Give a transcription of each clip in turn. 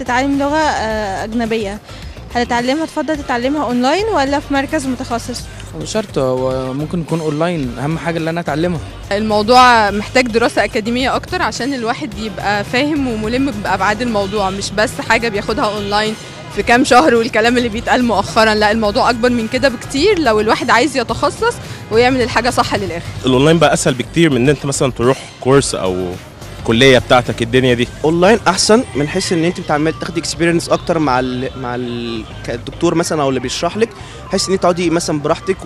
تتعلم لغة آه، أجنبية هتتعلمها تفضل تتعلمها أونلاين ولا في مركز متخصص؟ مش شرط هو ممكن يكون اونلاين اهم حاجه اللي انا اتعلمها الموضوع محتاج دراسة أكاديمية أكتر عشان الواحد يبقى فاهم وملم بأبعاد الموضوع مش بس حاجة بياخدها أونلاين في كام شهر والكلام اللي بيتقال مؤخرا لا الموضوع أكبر من كده بكتير لو الواحد عايز يتخصص ويعمل الحاجة صح للآخر الاونلاين بقى اسهل بكتير من ان انت مثلا تروح كورس او كليه بتاعتك الدنيا دي اونلاين احسن من حيث ان انت بتعمل تاخدي اكسبيرينس اكتر مع ال مع ال الدكتور مثلا او اللي بيشرح لك بحيث ان انت تقعدي مثلا براحتك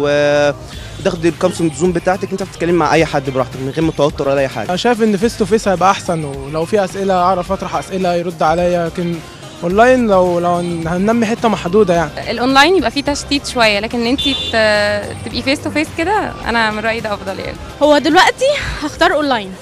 وتاخدي الكونفرنس زوم بتاعتك انت بتتكلمي مع اي حد براحتك من غير ما توتر ولا اي حاجه انا شايف ان فيس تو فيس هيبقى احسن ولو في اسئله اعرف اطرح اسئله يرد عليا لكن اونلاين لو لو هننمي حته محدوده يعني الاونلاين يبقى فيه تشتيت شويه لكن ان انت تبقي فيس تو فيس كده انا من رايي ده افضل يعني هو دلوقتي هختار اونلاين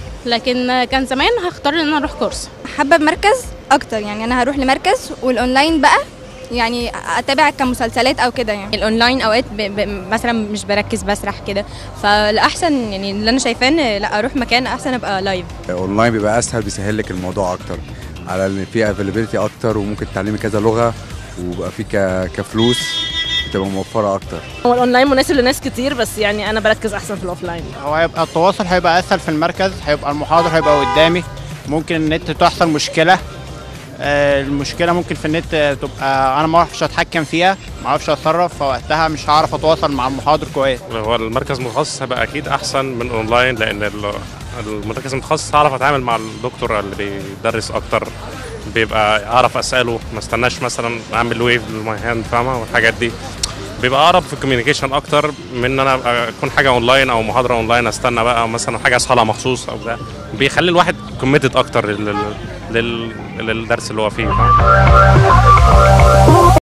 لكن كان زمان هختار ان انا اروح كورس حابه بمركز اكتر يعني انا هروح لمركز والاونلاين بقى يعني اتابع كمسلسلات او كده يعني الاونلاين اوقات ب... ب... مثلا مش بركز بسرح كده فالاحسن يعني اللي انا شايفاه ان لا اروح مكان احسن ابقى لايف اونلاين بيبقى اسهل بيسهل لك الموضوع اكتر على ان في افيلابيلتي اكتر وممكن تتعلمي كذا لغه وبقى في ك... كفلوس بتبقى موفره اكتر هو الاونلاين مناسب لناس كتير بس يعني انا بركز احسن في الاوفلاين هو هيبقى التواصل هيبقى اسهل في المركز هيبقى المحاضر هيبقى قدامي ممكن النت تحصل مشكله آه، المشكله ممكن في النت تبقى انا ما اعرفش اتحكم فيها ما اعرفش اتصرف فوقتها مش هعرف اتواصل مع المحاضر كويس هو المركز المتخصص هيبقى اكيد احسن من اونلاين لان ال- المركز المتخصص هعرف اتعامل مع الدكتور اللي بيدرس اكتر بيبقى اعرف اساله ما استناش مثلا اعمل ويف للماي هاند فاهمه والحاجات دي بيبقى اقرب في الكوميونيكيشن اكتر من ان انا أبقى اكون حاجه اونلاين او محاضره اونلاين استنى بقى مثلا حاجه اصحى لها مخصوص او ده بيخلي الواحد كوميتد اكتر لل... لل... للدرس اللي هو فيه فاهم